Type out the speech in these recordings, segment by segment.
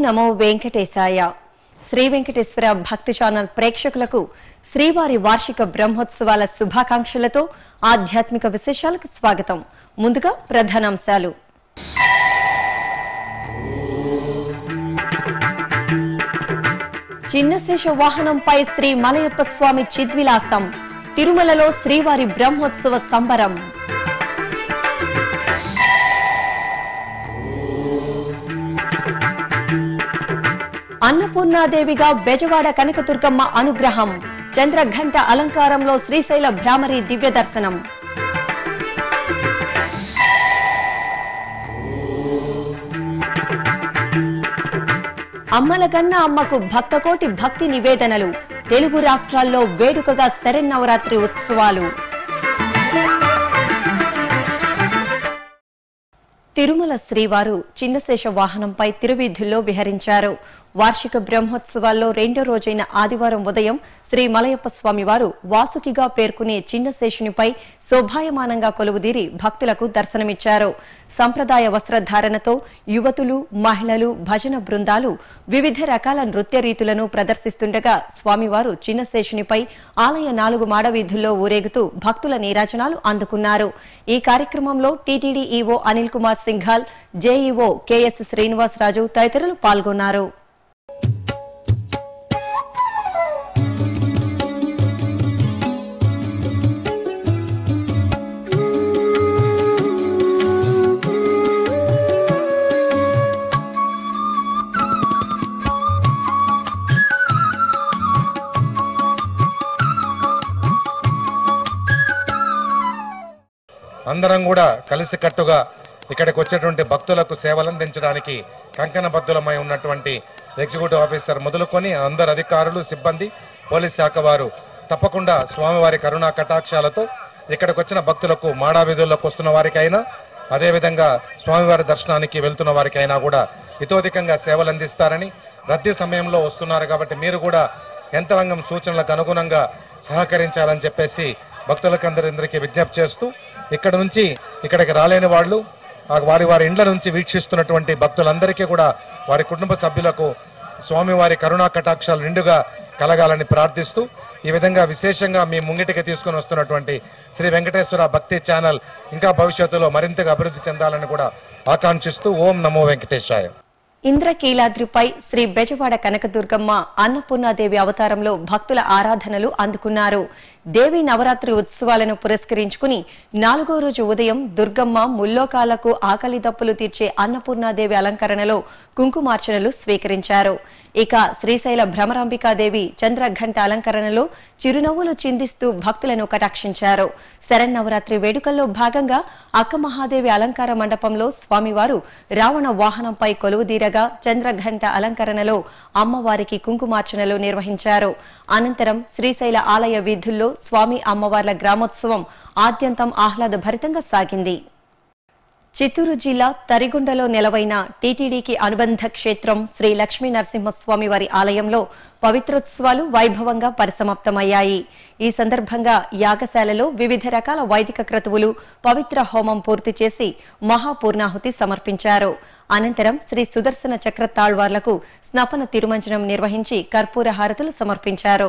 నమో వెంకటేశాయ శ్రీ వెంకటేశ్వర భక్తి ఛానల్ ప్రేక్షకులకు శ్రీవారి వార్షిక బ్రహ్మోత్సవాల శుభాకాంక్షలతో ఆధ్యాత్మిక విశేషాలకు స్వాగతం ముందుగా ప్రధానాంశాలు చిన్నశేష వాహనంపై శ్రీ మలయప్ప స్వామి చిద్విలాసం తిరుమలలో శ్రీవారి బ్రహ్మోత్సవ సంబరం అన్నపూర్ణాదేవిగా బెజవాడ కనకదుర్గమ్మ అనుగ్రహం చంద్రఘంట అలంకారంలో శ్రీశైల భ్రామరి దివ్య దర్శనం అమ్మలగన్న అమ్మకు భక్తకోటి భక్తి నివేదనలు తెలుగు రాష్ట్రాల్లో వేడుకగా శరన్నవరాత్రి ఉత్సవాలు తిరుమల శ్రీవారు చిన్నశేష వాహనంపై తిరువీధుల్లో విహరించారు వార్షిక బ్రహ్మోత్సవాల్లో రెండో రోజైన ఆదివారం ఉదయం శ్రీ మలయప్ప స్వామివారు వాసుకిగా పేర్కొనే చిన్నశేషునిపై శోభాయమానంగా కొలువుదీరి భక్తులకు దర్శనమిచ్చారు సంప్రదాయ వస్త్రధారణతో యువతులు మహిళలు భజన బృందాలు వివిధ రకాల నృత్య రీతులను ప్రదర్శిస్తుండగా స్వామివారు చిన్నశేషునిపై ఆలయ నాలుగు మాడవీధుల్లో ఊరేగుతూ భక్తుల నీరాజనాలు అందుకున్నారు ఈ కార్యక్రమంలో టీటీడీ ఈవో అనిల్ కుమార్ సింఘాల్ జేఈఓ కెఎస్ శ్రీనివాసరాజు తదితరులు పాల్గొన్నారు అందరం కూడా కలిసికట్టుగా ఇక్కడికి వచ్చేటువంటి భక్తులకు సేవలు అందించడానికి కంకణబద్దులమై ఉన్నటువంటి ఎగ్జిక్యూటివ్ ఆఫీసర్ మొదలుకొని అందరు అధికారులు సిబ్బంది పోలీస్ శాఖ వారు తప్పకుండా స్వామివారి కరుణా కటాక్షాలతో ఇక్కడికి వచ్చిన భక్తులకు మాడా వీధుల్లోకి వస్తున్న వారికైనా అదేవిధంగా స్వామివారి దర్శనానికి వెళ్తున్న వారికైనా కూడా ఇతోధికంగా సేవలు అందిస్తారని రద్దీ సమయంలో వస్తున్నారు కాబట్టి మీరు కూడా యంత్రాంగం సూచనలకు అనుగుణంగా సహకరించాలని చెప్పేసి భక్తులకందరిందరికీ విజ్ఞప్తి చేస్తూ ఇక్కడ నుంచి ఇక్కడికి రాలేని వాళ్ళు ఆ వారి వారి ఇండ్ల నుంచి వీక్షిస్తున్నటువంటి భక్తులందరికీ కూడా వారి కుటుంబ సభ్యులకు స్వామివారి కరుణా కటాక్షాలు నిండుగా కలగాలని ప్రార్థిస్తూ ఈ విధంగా విశేషంగా మీ ముంగిటికి తీసుకొని వస్తున్నటువంటి శ్రీ వెంకటేశ్వర భక్తి ఛానల్ ఇంకా భవిష్యత్తులో మరింతగా అభివృద్ధి చెందాలని కూడా ఆకాంక్షిస్తూ ఓం నమో వెంకటేశాయ ఇంద్రకీలాద్రిపై శ్రీ బెజవాడ కనకదుర్గమ్మ అన్నపూర్ణాదేవి అవతారంలో భక్తుల ఆరాధనలు అందుకున్నారు దేవి నవరాత్రి ఉత్సవాలను పురస్కరించుకుని నాలుగో రోజు ఉదయం దుర్గమ్మ ముల్లోకాలకు ఆకలి దప్పులు తీర్చే అన్నపూర్ణాదేవి అలంకరణలో కుంకుమార్చనలు స్వీకరించారు ఇక శ్రీశైల భ్రమరాంబికాదేవి చంద్రఘంట అలంకరణలో చిరునవ్వులు చిందిస్తూ భక్తులను కటాక్షించారు శరన్నవరాత్రి వేడుకల్లో భాగంగా అక్క మహాదేవి అలంకార మండపంలో స్వామివారు రావణ వాహనంపై కొలువుదీరగా చంద్రఘంట అలంకరణలో అమ్మవారికి కుంకుమార్చనలు నిర్వహించారు అనంతరం శ్రీశైల ఆలయ వీధుల్లో స్వామి అమ్మవార్ల గ్రామోత్సవం ఆద్యంతం ఆహ్లాదభరితంగా సాగింది చిత్తూరు జిల్లా తరిగొండలో నెలవైన టీటీడీకి అనుబంధ క్షేత్రం శ్రీ లక్ష్మీ నరసింహస్వామి వారి ఆలయంలో పవిత్రోత్సవాలు వైభవంగా పరిసమాప్తమయ్యాయి ఈ సందర్భంగా యాగశాలలో వివిధ రకాల వైదిక క్రతువులు పవిత్ర హోమం పూర్తి చేసి మహాపూర్ణాహుతి సమర్పించారు అనంతరం శ్రీ సుదర్శన చక్ర తాళ్వార్లకు స్నపన తిరుమంజనం నిర్వహించి కర్పూర హారతులు సమర్పించారు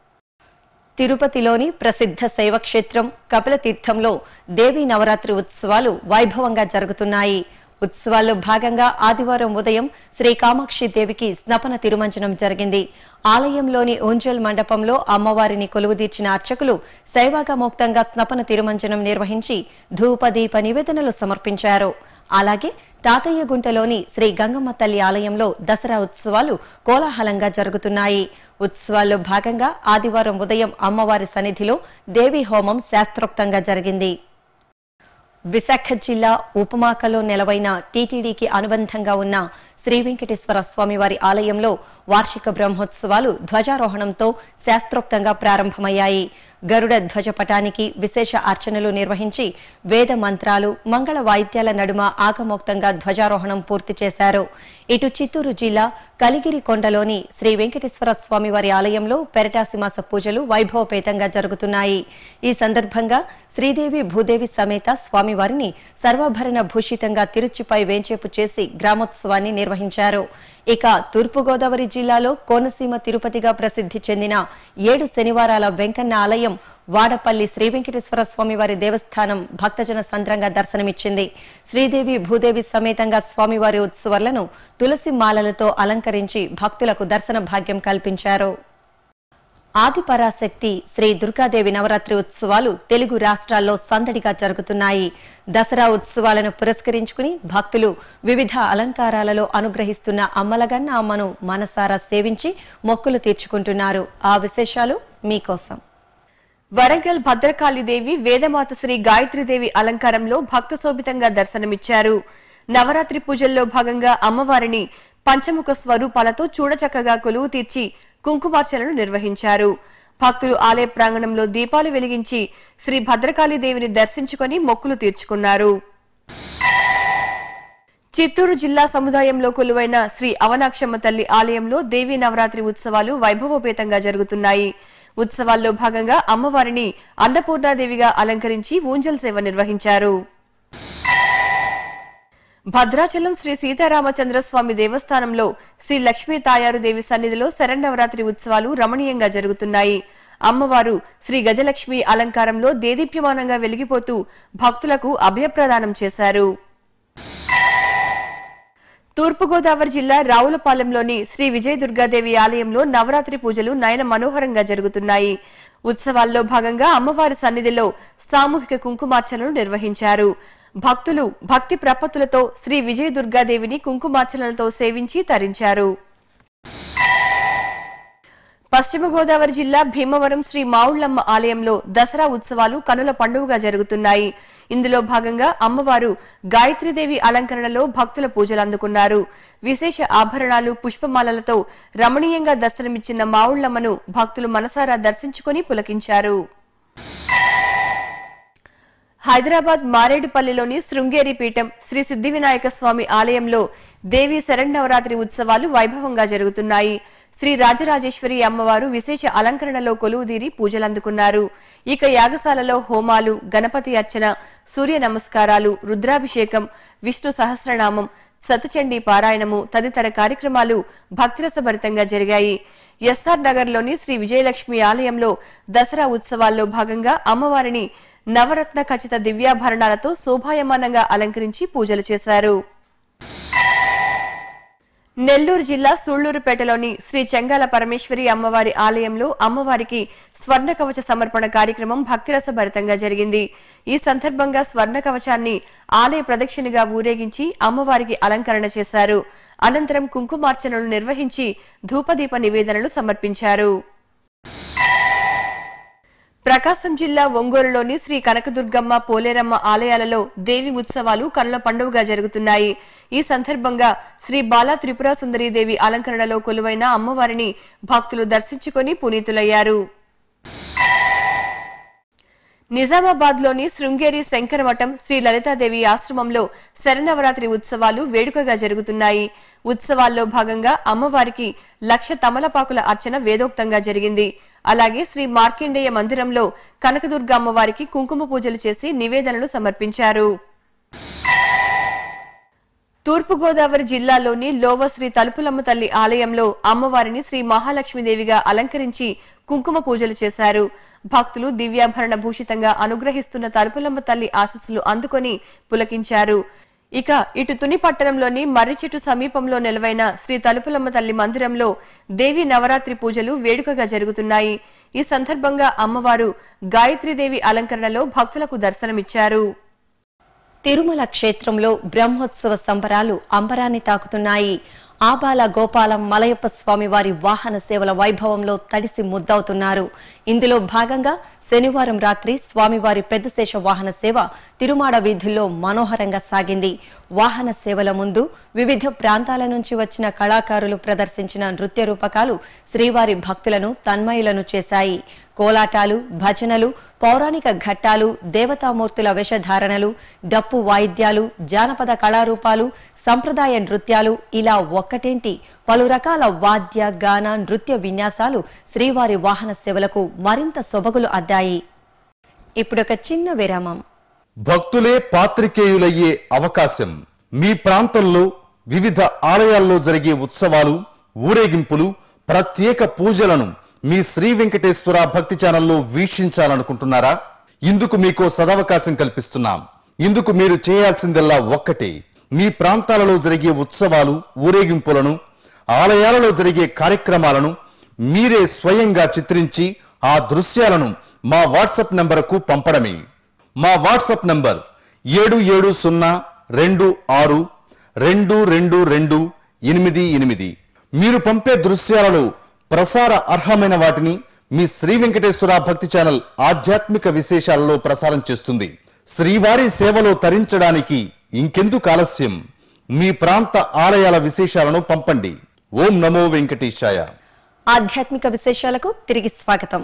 తిరుపతిలోని ప్రసిద్ధ శైవక్షేత్రం కపిలతీర్థంలో దేవీ నవరాత్రి ఉత్సవాలు వైభవంగా జరుగుతున్నాయి ఉత్సవాల్లో భాగంగా ఆదివారం ఉదయం శ్రీ కామాక్షి దేవికి స్నపన తిరుమంజనం జరిగింది ఆలయంలోని ఊంజల్ మండపంలో అమ్మవారిని కొలువుదీర్చిన అర్చకులు శైవాగమోక్తంగా స్నపన తిరుమంజనం నిర్వహించి ధూపదీప నివేదనలు సమర్పించారు అలాగే తాతయ్యగుంటలోని శ్రీ గంగమ్మ తల్లి ఆలయంలో దసరా ఉత్సవాలు కోలాహలంగా జరుగుతున్నాయి ఉత్సవాల్లో భాగంగా ఆదివారం ఉదయం అమ్మవారి సన్నిధిలో దేవీ హోమం శాస్త్రోక్తంగా జరిగింది విశాఖ జిల్లా ఉపమాకలో నెలవైన టీటీడీకి అనుబంధంగా ఉన్న శ్రీ వెంకటేశ్వర స్వామివారి ఆలయంలో వార్షిక బ్రహ్మోత్సవాలు ధ్వజారోహణంతో శాస్త్రోక్తంగా ప్రారంభమయ్యాయి గరుడ ధ్వజపటానికి విశేష అర్చనలు నిర్వహించి వేద మంత్రాలు మంగళ వాయిద్యాల నడుమ ఆగమోక్తంగా ధ్వజారోహణం పూర్తి చేశారు ఇటు చిత్తూరు జిల్లా కలిగిరి కొండలోని శ్రీ వెంకటేశ్వర స్వామివారి ఆలయంలో పెరటాసిమాస పూజలు వైభవపేతంగా జరుగుతున్నాయి ఈ సందర్భంగా శ్రీదేవి భూదేవి సమేత స్వామివారిని సర్వాభరణ భూషితంగా తిరుచిపై వేంచేపు చేసి గ్రామోత్సవాన్ని నిర్వహించారు ఇక తూర్పుగోదావరి జిల్లాలో కోనసీమ తిరుపతిగా ప్రసిద్ధి చెందిన ఏడు శనివారాల వెంకన్న ఆలయం వాడపల్లి శ్రీ వెంకటేశ్వర స్వామివారి దేవస్థానం భక్తజన సంద్రంగా దర్శనమిచ్చింది శ్రీదేవి భూదేవి సమేతంగా స్వామివారి ఉత్సవాలను తులసి మాలలతో అలంకరించి భక్తులకు దర్శన భాగ్యం కల్పించారు ఆదిపరాశక్తి శ్రీ దుర్గాదేవి నవరాత్రి ఉత్సవాలు తెలుగు రాష్ట్రాల్లో సందడిగా జరుగుతున్నాయి దసరా ఉత్సవాలను పురస్కరించుకుని భక్తులు వివిధ అలంకారాలలో అనుగ్రహిస్తున్న అమ్మలగన్న అమ్మను మనసారా సేవించి మొక్కులు తీర్చుకుంటున్నారు ఆ విశేషాలు మీకోసం వరంగల్ భద్రకాళిదేవి వేదమాత శ్రీ గాయత్రీదేవి అలంకారంలో భక్త శోభితంగా దర్శనమిచ్చారు నవరాత్రి పూజల్లో భాగంగా అమ్మవారిని పంచముఖ స్వరూపాలతో చూడచక్కగా కొలువు తీర్చి కుంకుమార్చనలు నిర్వహించారు భక్తులు ఆలయ ప్రాంగణంలో దీపాలు వెలిగించి శ్రీ భద్రకాళిదేవిని దర్శించుకొని మొక్కులు తీర్చుకున్నారు చిత్తూరు జిల్లా సముదాయంలో కొలువైన శ్రీ అవనాక్షమ్మ తల్లి ఆలయంలో దేవీ నవరాత్రి ఉత్సవాలు వైభవోపేతంగా జరుగుతున్నాయి ఉత్సవాల్లో భాగంగా అమ్మవారిని అన్నపూర్ణాదేవిగా అలంకరించి ఊంజల్ సేవ నిర్వహించారు భద్రాచలం శ్రీ సీతారామచంద్ర స్వామి దేవస్థానంలో శ్రీ లక్ష్మీ తాయారుదేవి సన్నిధిలో శరన్నవరాత్రి ఉత్సవాలు రమణీయంగా జరుగుతున్నాయి అమ్మవారు శ్రీ గజలక్ష్మి అలంకారంలో దేదీప్యమానంగా వెలిగిపోతూ భక్తులకు అభయప్రదానం చేశారు తూర్పుగోదావరి జిల్లా రావులపాలెంలోని శ్రీ విజయ దుర్గాదేవి ఆలయంలో నవరాత్రి పూజలు నయన మనోహరంగా జరుగుతున్నాయి ఉత్సవాల్లో భాగంగా అమ్మవారి సన్నిధిలో సామూహిక కుంకుమార్చనలు నిర్వహించారు భక్తులు భక్తి ప్రపత్తులతో శ్రీ విజయ దుర్గాదేవిని కుంకుమార్చనలతో సేవించి తరించారు పశ్చిమ గోదావరి జిల్లా భీమవరం శ్రీ మావుళ్లమ్మ ఆలయంలో దసరా ఉత్సవాలు కనుల పండుగగా జరుగుతున్నాయి ఇందులో భాగంగా అమ్మవారు గాయత్రీదేవి అలంకరణలో భక్తుల పూజలు అందుకున్నారు విశేష ఆభరణాలు పుష్పమాలలతో రమణీయంగా దర్శనమిచ్చిన మావుళ్లమ్మను భక్తులు మనసారా దర్శించుకుని పులకించారు హైదరాబాద్ మారేడుపల్లిలోని శృంగేరి పీఠం శ్రీ సిద్ధి వినాయక స్వామి ఆలయంలో దేవి శరణవరాత్రి ఉత్సవాలు వైభవంగా జరుగుతున్నాయి శ్రీ రాజరాజేశ్వరి అమ్మవారు విశేష అలంకరణలో కొలువుదీరి పూజలందుకున్నారు ఇక యాగశాలలో హోమాలు గణపతి అర్చన సూర్య నమస్కారాలు రుద్రాభిషేకం విష్ణు సహస్రనామం సతచండీ పారాయణము తదితర కార్యక్రమాలు భక్తిరసభరితంగా జరిగాయి ఎస్ఆర్ నగర్లోని శ్రీ విజయలక్ష్మి ఆలయంలో దసరా ఉత్సవాల్లో భాగంగా అమ్మవారిని నవరత్న ఖచ్చిత దివ్యాభరణాలతో శోభాయమానంగా అలంకరించి పూజలు చేశారు నెల్లూరు జిల్లా సూళ్లూరుపేటలోని శ్రీ చెంగాల పరమేశ్వరి అమ్మవారి ఆలయంలో అమ్మవారికి స్వర్ణ కవచ సమర్పణ కార్యక్రమం భక్తిరసభరితంగా జరిగింది ఈ సందర్భంగా స్వర్ణ కవచాన్ని ఆలయ ప్రదక్షిణగా ఊరేగించి అమ్మవారికి అలంకరణ చేశారు అనంతరం కుంకుమార్చనలు నిర్వహించి ధూపదీప నివేదనలు సమర్పించారు ప్రకాశం జిల్లా ఒంగోలులోని శ్రీ కనకదుర్గమ్మ పోలేరమ్మ ఆలయాలలో దేవి ఉత్సవాలు కనుల పండుగగా జరుగుతున్నాయి ఈ సందర్భంగా శ్రీ బాలా త్రిపుర సుందరీదేవి అలంకరణలో కొలువైన అమ్మవారిని భక్తులు దర్శించుకొని పునీతులయ్యారు నిజామాబాద్ లోని శృంగేరి శంకరమఠం శ్రీ లలితాదేవి ఆశ్రమంలో శరన్నవరాత్రి ఉత్సవాలు వేడుకగా జరుగుతున్నాయి ఉత్సవాల్లో భాగంగా అమ్మవారికి లక్ష తమలపాకుల అర్చన వేదోక్తంగా జరిగింది అలాగే శ్రీ మార్కండేయ మందిరంలో కనకదుర్గ అమ్మవారికి కుంకుమ పూజలు చేసి నివేదనలు సమర్పించారు తూర్పుగోదావరి జిల్లాలోని లోవ శ్రీ తలుపులమ్మ తల్లి ఆలయంలో అమ్మవారిని శ్రీ మహాలక్ష్మీదేవిగా అలంకరించి కుంకుమ పూజలు చేశారు భక్తులు దివ్యాభరణ భూషితంగా అనుగ్రహిస్తున్న తలుపులమ్మ తల్లి ఆశీస్సులు అందుకొని పులకించారు ఇక ఇటు తుని పట్టణంలోని మర్రి చెట్టు సమీపంలో నెలవైన శ్రీ తలుపులమ్మ తల్లి మందిరంలో దేవి నవరాత్రి పూజలు వేడుకగా జరుగుతున్నాయి ఈ సందర్భంగా అమ్మవారు గాయత్రీదేవి అలంకరణలో భక్తులకు దర్శనమిచ్చారు తిరుమల క్షేత్రంలో బ్రహ్మోత్సవ సంబరాలు అంబరాన్ని తాకుతున్నాయి ఆబాల గోపాలం మలయప్ప స్వామి వారి వాహన సేవల వైభవంలో తడిసి ముద్దవుతున్నారు ఇందులో భాగంగా శనివారం రాత్రి స్వామివారి పెద్దశేష వాహన సేవ తిరుమాడ వీధుల్లో మనోహరంగా సాగింది వాహన సేవల ముందు వివిధ ప్రాంతాల నుంచి వచ్చిన కళాకారులు ప్రదర్శించిన నృత్య రూపకాలు శ్రీవారి భక్తులను తన్మయులను చేశాయి కోలాటాలు భజనలు పౌరాణిక ఘట్టాలు దేవతామూర్తుల వేషధారణలు డప్పు వాయిద్యాలు జానపద కళారూపాలు సంప్రదాయ నృత్యాలు ఇలా ఒక్కటేంటి పలు రకాల వాద్య గాన నృత్య విన్యాసాలు శ్రీవారి వాహన సేవలకు మరింత సొబగులు అద్దాయి ఇప్పుడొక చిన్న విరామం భక్తులే పాత్రికేయులయ్యే అవకాశం మీ ప్రాంతంలో వివిధ ఆలయాల్లో జరిగే ఉత్సవాలు ఊరేగింపులు ప్రత్యేక పూజలను మీ శ్రీ వెంకటేశ్వర భక్తి ఛానల్లో వీక్షించాలనుకుంటున్నారా ఇందుకు మీకో సదవకాశం కల్పిస్తున్నాం ఇందుకు మీరు చేయాల్సిందల్లా ఒక్కటే మీ ప్రాంతాలలో జరిగే ఉత్సవాలు ఊరేగింపులను ఆలయాలలో జరిగే కార్యక్రమాలను మీరే స్వయంగా చిత్రించి ఆ దృశ్యాలను మా వాట్సాప్ నంబరుకు పంపడమే మా వాట్సాప్ నంబర్ ఏడు ఏడు సున్నా రెండు ఆరు రెండు రెండు రెండు ఎనిమిది ఎనిమిది మీరు పంపే దృశ్యాలలో ప్రసార అర్హమైన వాటిని మీ శ్రీ వెంకటేశ్వర భక్తి ఛానల్ ఆధ్యాత్మిక విశేషాలలో ప్రసారం చేస్తుంది శ్రీవారి సేవలో తరించడానికి ఇంకెందుకు ఆలస్యం మీ ప్రాంత ఆలయాల విశేషాలను పంపండి ఓం నమో వెంకటేశాయ ఆధ్యాత్మిక విశేషాలకు తిరిగి స్వాగతం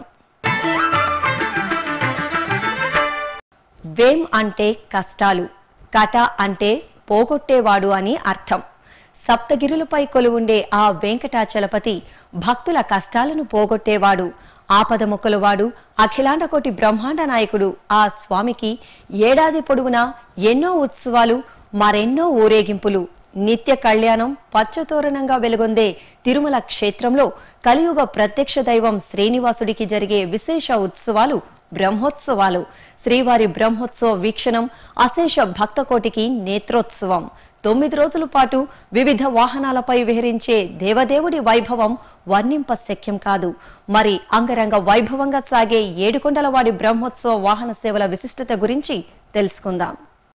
వేం అంటే కష్టాలు కట అంటే పోగొట్టేవాడు అని అర్థం సప్తగిరులపై కొలువుండే ఆ వెంకటాచలపతి భక్తుల కష్టాలను పోగొట్టేవాడు ఆపద మొక్కలవాడు అఖిలాండకోటి బ్రహ్మాండ నాయకుడు ఆ స్వామికి ఏడాది పొడవునా ఎన్నో ఉత్సవాలు మరెన్నో ఊరేగింపులు నిత్య కళ్యాణం పచ్చతోరణంగా వెలుగొందే తిరుమల క్షేత్రంలో కలియుగ ప్రత్యక్ష దైవం శ్రీనివాసుడికి జరిగే విశేష ఉత్సవాలు బ్రహ్మోత్సవాలు శ్రీవారి బ్రహ్మోత్సవ వీక్షణం అశేష భక్తకోటికి నేత్రోత్సవం తొమ్మిది రోజుల పాటు వివిధ వాహనాలపై విహరించే దేవదేవుడి వైభవం వర్ణింప శక్యం కాదు మరి అంగరంగ వైభవంగా సాగే ఏడుకొండలవాడి బ్రహ్మోత్సవ వాహన సేవల విశిష్టత గురించి తెలుసుకుందాం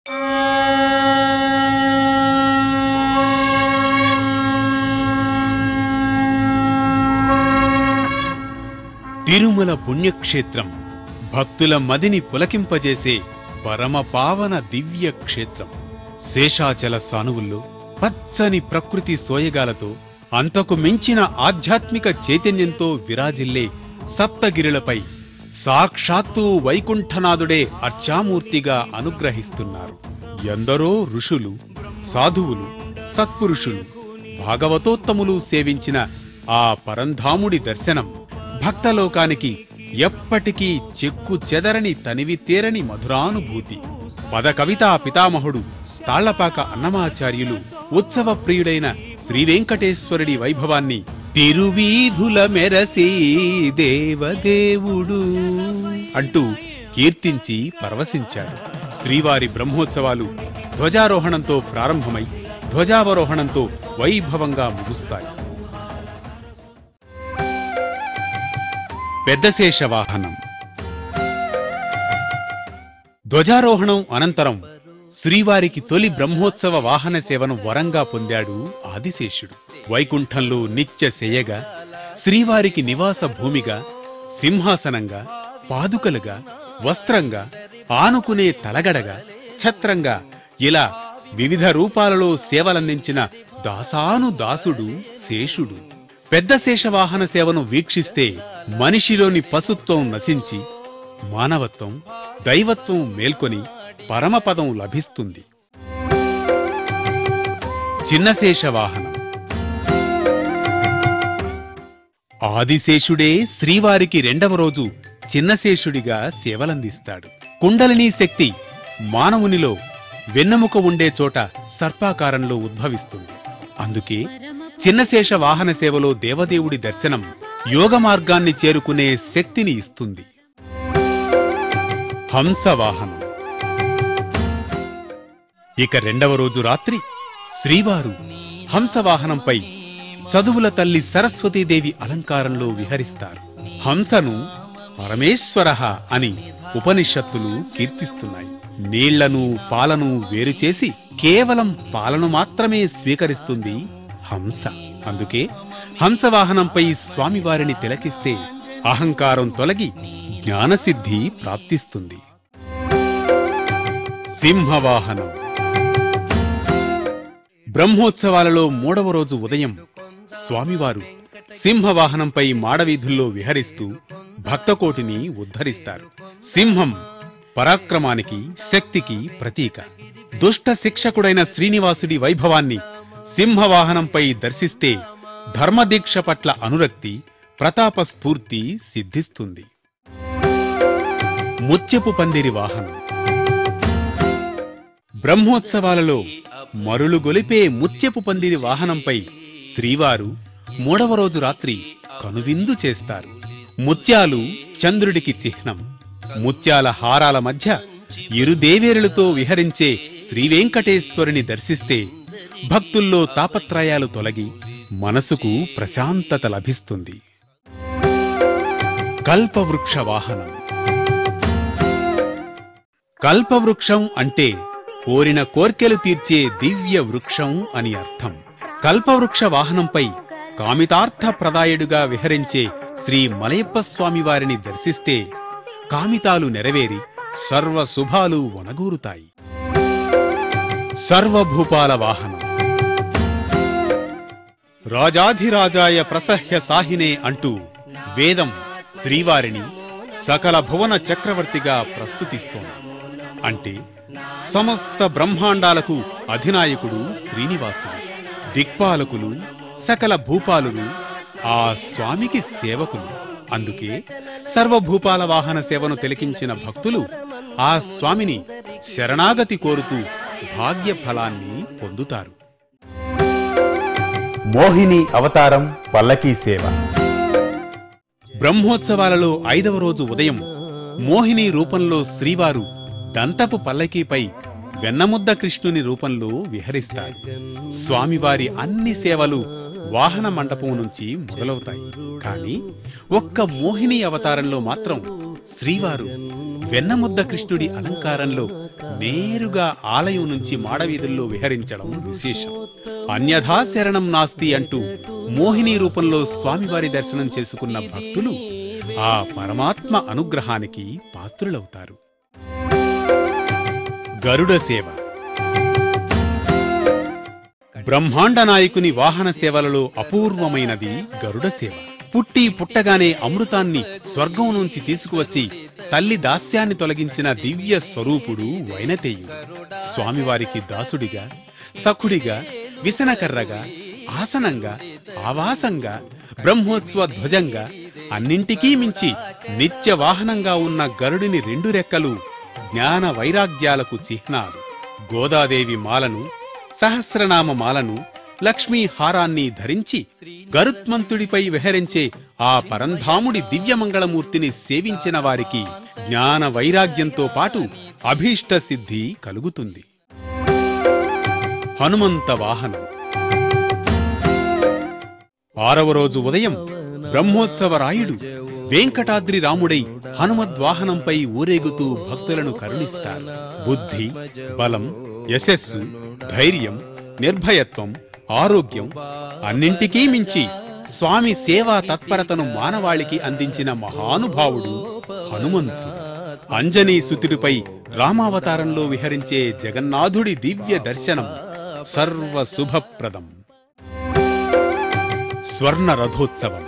తిరుమల పుణ్యక్షేత్రం భక్తుల మదిని పులకింపజేసే పరమ పావన దివ్య క్షేత్రం శేషాచల సానువుల్లో పచ్చని ప్రకృతి సోయగాలతో అంతకు మించిన ఆధ్యాత్మిక చైతన్యంతో విరాజిల్లే సప్తగిరులపై సాక్షాత్తు వైకుంఠనాథుడే అర్చామూర్తిగా అనుగ్రహిస్తున్నారు ఎందరో ఋషులు సాధువులు సత్పురుషులు భాగవతోత్తములు సేవించిన ఆ పరంధాముడి దర్శనం భక్తలోకానికి ఎప్పటికీ చెక్కు చెదరని తనివి తీరని మధురానుభూతి పద కవితా పితామహుడు తాళ్లపాక అన్నమాచార్యులు ఉత్సవ ప్రియుడైన శ్రీవెంకటేశ్వరుడి వైభవాన్ని తిరువీధుల మెరసి దేవదేవుడు అంటూ కీర్తించి పరవశించారు శ్రీవారి బ్రహ్మోత్సవాలు ధ్వజారోహణంతో ప్రారంభమై ధ్వజావరోహణంతో వైభవంగా ముగుస్తాయి పెద్దశేష వాహనం ధ్వజారోహణం అనంతరం శ్రీవారికి తొలి బ్రహ్మోత్సవ వాహన సేవను వరంగా పొందాడు ఆదిశేషుడు వైకుంఠంలో నిత్య శయగా శ్రీవారికి నివాస భూమిగా సింహాసనంగా పాదుకలుగా వస్త్రంగా ఆనుకునే తలగడగా ఛత్రంగా ఇలా వివిధ రూపాలలో సేవలందించిన దాసాను దాసుడు శేషుడు పెద్ద శేషవాహన సేవను వీక్షిస్తే మనిషిలోని పశుత్వం నశించి మానవత్వం దైవత్వం మేల్కొని పరమపదం లభిస్తుంది చిన్నశేష వాహనం ఆదిశేషుడే శ్రీవారికి రెండవ రోజు చిన్నశేషుడిగా సేవలందిస్తాడు కుండలినీ శక్తి మానవునిలో వెన్నెముక ఉండే చోట సర్పాకారంలో ఉద్భవిస్తుంది అందుకే చిన్నశేష వాహన సేవలో దేవదేవుడి దర్శనం యోగ మార్గాన్ని చేరుకునే శక్తిని ఇస్తుంది హంస వాహనం ఇక రెండవ రోజు రాత్రి శ్రీవారు హంసవాహనంపై చదువుల తల్లి సరస్వతీదేవి అలంకారంలో విహరిస్తారు హంసను పరమేశ్వర అని ఉపనిషత్తులు కీర్తిస్తున్నాయి నీళ్లను పాలను వేరు చేసి కేవలం పాలను మాత్రమే స్వీకరిస్తుంది హంస అందుకే హంసవాహనంపై స్వామివారిని తిలకిస్తే అహంకారం తొలగి జ్ఞానసిద్ధి ప్రాప్తిస్తుంది సింహవాహనం బ్రహ్మోత్సవాలలో మూడవ రోజు ఉదయం స్వామివారు సింహవాహనంపై మాడవీధుల్లో విహరిస్తూ భక్తకోటిని ఉద్ధరిస్తారు సింహం పరాక్రమానికి శక్తికి ప్రతీక దుష్ట శిక్షకుడైన శ్రీనివాసుడి వైభవాన్ని సింహవాహనంపై దర్శిస్తే ధర్మదీక్ష పట్ల అనురక్తి ప్రతాప స్ఫూర్తి సిద్ధిస్తుంది ముత్యపు పందిరి వాహనం బ్రహ్మోత్సవాలలో మరులు గొలిపే ముత్యపు పందిరి వాహనంపై శ్రీవారు మూడవ రోజు రాత్రి కనువిందు చేస్తారు ముత్యాలు చంద్రుడికి చిహ్నం ముత్యాల హారాల మధ్య ఇరు దేవేరులతో విహరించే శ్రీవేంకటేశ్వరుని దర్శిస్తే భక్తుల్లో తాపత్రయాలు తొలగి మనసుకు ప్రశాంతత లభిస్తుంది కల్పవృక్ష వాహనం కల్పవృక్షం అంటే కోరిన కోర్కెలు తీర్చే దివ్య వృక్షం అని అర్థం కల్పవృక్ష వాహనంపై కామితార్థ ప్రదాయుడుగా విహరించే శ్రీ మలయప్ప స్వామి వారిని దర్శిస్తే కామితాలు నెరవేరి సర్వ శుభాలు వనగూరుతాయి సర్వభూపాల వాహనం రాజాధిరాజాయ ప్రసహ్య సాహినే అంటూ వేదం శ్రీవారిని సకల భువన చక్రవర్తిగా ప్రస్తుతిస్తోంది అంటే సమస్త బ్రహ్మాండాలకు అధినాయకుడు శ్రీనివాసుడు దిక్పాలకులు సకల భూపాలులు ఆ స్వామికి సేవకులు అందుకే సర్వభూపాల వాహన సేవను తిలకించిన భక్తులు ఆ స్వామిని శరణాగతి కోరుతూ భాగ్య ఫలాన్ని పొందుతారు మోహిని అవతారం పల్లకీ సేవ బ్రహ్మోత్సవాలలో ఐదవ రోజు ఉదయం మోహిని రూపంలో శ్రీవారు దంతపు పల్లకీపై వెన్నముద్ద కృష్ణుని రూపంలో విహరిస్తారు స్వామివారి అన్ని సేవలు వాహన మండపం నుంచి మొదలవుతాయి కానీ ఒక్క మోహిని అవతారంలో మాత్రం శ్రీవారు వెన్నముద్ద కృష్ణుడి అలంకారంలో నేరుగా ఆలయం నుంచి మాడవీధుల్లో విహరించడం విశేషం అన్యథా శరణం నాస్తి అంటూ మోహిని రూపంలో స్వామివారి దర్శనం చేసుకున్న భక్తులు ఆ పరమాత్మ అనుగ్రహానికి పాత్రులవుతారు గరుడ సేవ బ్రహ్మాండ నాయకుని వాహన సేవలలో అపూర్వమైనది గరుడ సేవ పుట్టి పుట్టగానే అమృతాన్ని స్వర్గం నుంచి తీసుకువచ్చి తల్లి దాస్యాన్ని తొలగించిన దివ్య స్వరూపుడు వైనతేయుడు స్వామివారికి దాసుడిగా సఖుడిగా విసనకర్రగా ఆసనంగా ఆవాసంగా బ్రహ్మోత్సవ ధ్వజంగా అన్నింటికీ మించి నిత్య వాహనంగా ఉన్న గరుడిని రెండు రెక్కలు జ్ఞాన వైరాగ్యాలకు చిహ్నాలు గోదాదేవి మాలను సహస్రనామ మాలను లక్ష్మీ హారాన్ని ధరించి గరుత్మంతుడిపై విహరించే ఆ పరంధాముడి దివ్యమంగళమూర్తిని సేవించిన వారికి జ్ఞాన వైరాగ్యంతో పాటు అభీష్ట సిద్ధి కలుగుతుంది హనుమంత వాహనం ఆరవ రోజు ఉదయం బ్రహ్మోత్సవ రాయుడు వెంకటాద్రి రాముడై హనుమద్వాహనంపై ఊరేగుతూ భక్తులను కరుణిస్తారు బుద్ధి బలం యశస్సు ధైర్యం నిర్భయత్వం ఆరోగ్యం అన్నింటికీ మించి స్వామి సేవా తత్పరతను మానవాళికి అందించిన మహానుభావుడు హనుమంతుడు అంజనీ సుతుడిపై రామావతారంలో విహరించే జగన్నాథుడి దివ్య దర్శనం సర్వ శుభప్రదం స్వర్ణ రథోత్సవం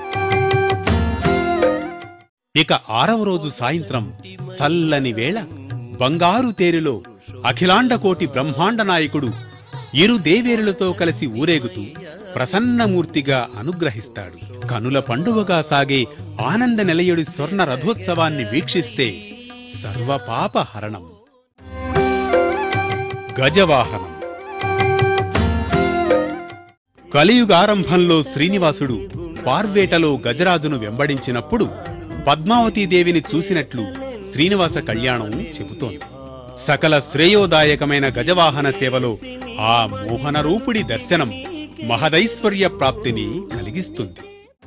ఇక ఆరవ రోజు సాయంత్రం చల్లని వేళ బంగారు తేరులో అఖిలాండకోటి బ్రహ్మాండ నాయకుడు ఇరు దేవేరులతో కలిసి ఊరేగుతూ ప్రసన్నమూర్తిగా అనుగ్రహిస్తాడు కనుల పండువగా సాగే ఆనంద నిలయుడి స్వర్ణ రథోత్సవాన్ని వీక్షిస్తే సర్వపాప హరణం గజవాహనం కలియుగారంభంలో శ్రీనివాసుడు పార్వేటలో గజరాజును వెంబడించినప్పుడు పద్మావతీదేవిని చూసినట్లు శ్రీనివాస కళ్యాణం చెబుతోంది సకల శ్రేయోదాయకమైన గజవాహన సేవలో ఆ మోహన రూపుడి దర్శనం మహదైశ్వర్య ప్రాప్తిని కలిగిస్తుంది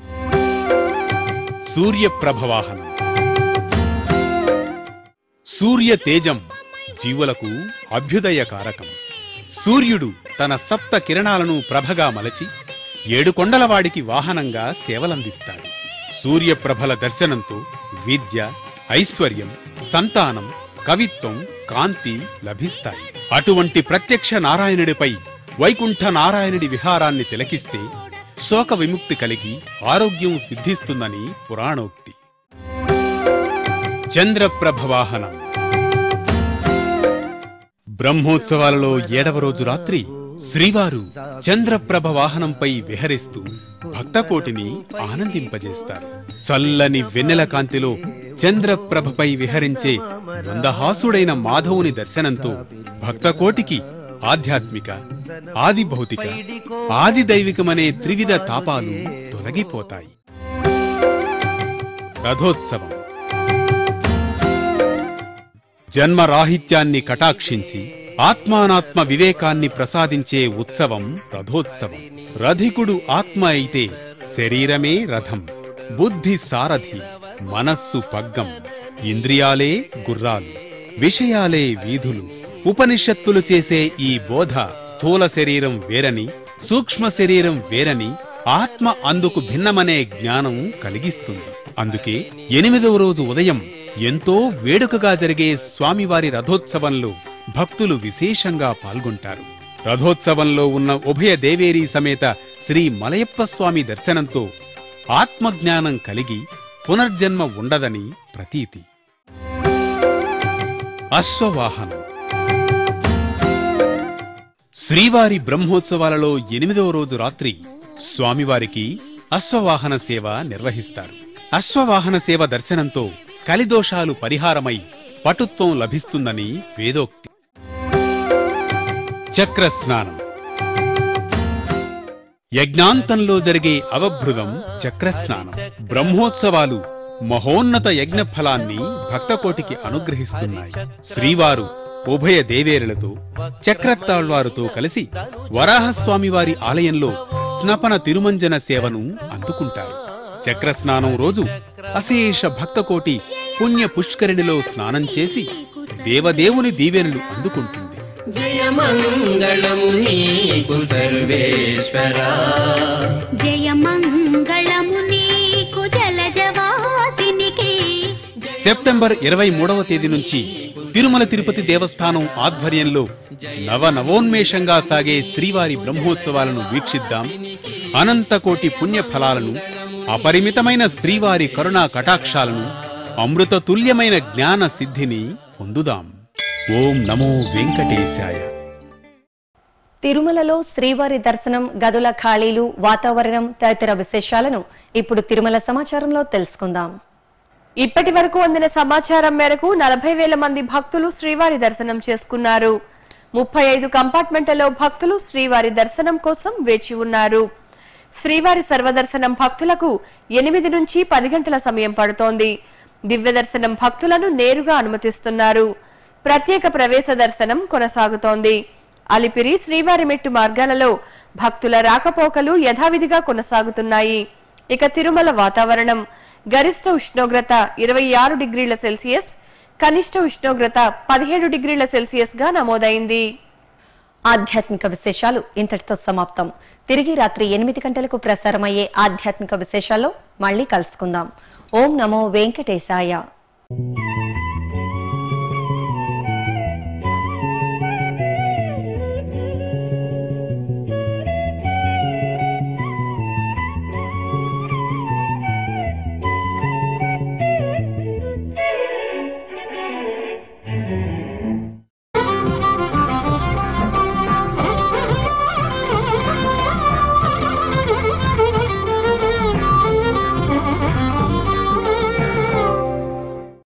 సూర్యప్రభవాహనం సూర్య తేజం జీవులకు అభ్యుదయ కారకం సూర్యుడు తన సప్త కిరణాలను ప్రభగా మలచి ఏడు కొండలవాడికి వాహనంగా సేవలందిస్తాడు సూర్యప్రభల దర్శనంతో విద్య ఐశ్వర్యం సంతానం కవిత్వం కాంతి లభిస్తాయి అటువంటి ప్రత్యక్ష నారాయణుడిపై వైకుంఠ నారాయణుడి విహారాన్ని తిలకిస్తే శోక విముక్తి కలిగి ఆరోగ్యం సిద్ధిస్తుందని పురాణోక్తి చంద్రప్రభ వాహనం బ్రహ్మోత్సవాలలో ఏడవ రోజు రాత్రి శ్రీవారు చంద్రప్రభ వాహనంపై విహరిస్తూ భక్తకోటిని ఆనందింపజేస్తారు చల్లని వెన్నెల కాంతిలో చంద్రప్రభపై విహరించే మందహాసుడైన మాధవుని దర్శనంతో భక్తకోటికి ఆధ్యాత్మిక ఆది భౌతిక ఆది దైవికమనే త్రివిధ తాపాలు తొలగిపోతాయి రథోత్సవం జన్మరాహిత్యాన్ని కటాక్షించి ఆత్మానాత్మ వివేకాన్ని ప్రసాదించే ఉత్సవం రథోత్సవం రధికుడు ఆత్మ అయితే శరీరమే రథం బుద్ధి సారథి మనస్సు పగ్గం ఇంద్రియాలే గుర్రాలు విషయాలే వీధులు ఉపనిషత్తులు చేసే ఈ బోధ స్థూల శరీరం వేరని సూక్ష్మ శరీరం వేరని ఆత్మ అందుకు భిన్నమనే జ్ఞానం కలిగిస్తుంది అందుకే ఎనిమిదవ రోజు ఉదయం ఎంతో వేడుకగా జరిగే స్వామివారి రథోత్సవంలో భక్తులు విశేషంగా పాల్గొంటారు రథోత్సవంలో ఉన్న ఉభయ దేవేరీ సమేత శ్రీ మలయప్ప స్వామి దర్శనంతో ఆత్మజ్ఞానం కలిగి పునర్జన్మ ఉండదని ప్రతీతి అశ్వవాహనం శ్రీవారి బ్రహ్మోత్సవాలలో ఎనిమిదవ రోజు రాత్రి స్వామివారికి అశ్వవాహన సేవ నిర్వహిస్తారు అశ్వవాహన సేవ దర్శనంతో కలిదోషాలు పరిహారమై పటుత్వం లభిస్తుందని వేదోక్తి చక్ర స్నానం యజ్ఞాంతంలో జరిగే అవభృదం చక్రస్నానం బ్రహ్మోత్సవాలు మహోన్నత యజ్ఞ ఫలాన్ని భక్తకోటికి అనుగ్రహిస్తున్నాయి శ్రీవారు ఉభయ దేవేరులతో చక్రతాళ్వారుతో కలిసి వరాహస్వామివారి ఆలయంలో స్నపన తిరుమంజన సేవను అందుకుంటారు చక్రస్నానం రోజు అశేష భక్తకోటి పుణ్య పుష్కరిణిలో స్నానం చేసి దేవదేవుని దీవెనలు అందుకుంటుంది జయమంగళము నీకు సర్వేశ్వరా జయ మంగళము నీకు జలజవాసినికి సెప్టెంబర్ ఇరవై మూడవ తేదీ నుంచి తిరుమల తిరుపతి దేవస్థానం ఆధ్వర్యంలో నవ నవోన్మేషంగా సాగే శ్రీవారి బ్రహ్మోత్సవాలను వీక్షిద్దాం అనంతకోటి పుణ్య ఫలాలను అపరిమితమైన శ్రీవారి కరుణా కటాక్షాలను అమృత తుల్యమైన జ్ఞాన సిద్ధిని పొందుదాం ఓం నమో వెంకటేశాయ తిరుమలలో శ్రీవారి దర్శనం గదుల ఖాళీలు వాతావరణం తదితర విశేషాలను ఇప్పుడు తిరుమల సమాచారంలో తెలుసుకుందాం ఇప్పటి వరకు అందిన సమాచారం మేరకు నలభై వేల మంది భక్తులు శ్రీవారి దర్శనం చేసుకున్నారు ముప్పై ఐదు కంపార్ట్మెంట్లలో భక్తులు శ్రీవారి దర్శనం కోసం వేచి ఉన్నారు శ్రీవారి సర్వదర్శనం భక్తులకు ఎనిమిది నుంచి పది గంటల సమయం పడుతోంది దివ్య దర్శనం భక్తులను నేరుగా అనుమతిస్తున్నారు ప్రత్యేక ప్రవేశ దర్శనం కొనసాగుతోంది అలిపిరి శ్రీవారి మెట్టు మార్గాలలో భక్తుల రాకపోకలు యథావిధిగా కొనసాగుతున్నాయి ఇక తిరుమల వాతావరణం గరిష్ట ఉష్ణోగ్రత ఇరవై ఆరు డిగ్రీల సెల్సియస్ కనిష్ట ఉష్ణోగ్రత పదిహేడు డిగ్రీల సెల్సియస్ గా నమోదైంది ఆధ్యాత్మిక విశేషాలు ఇంతటితో సమాప్తం తిరిగి రాత్రి ఎనిమిది గంటలకు ప్రసారమయ్యే ఆధ్యాత్మిక విశేషాల్లో మళ్ళీ కలుసుకుందాం ఓం నమో వెంకటేశాయ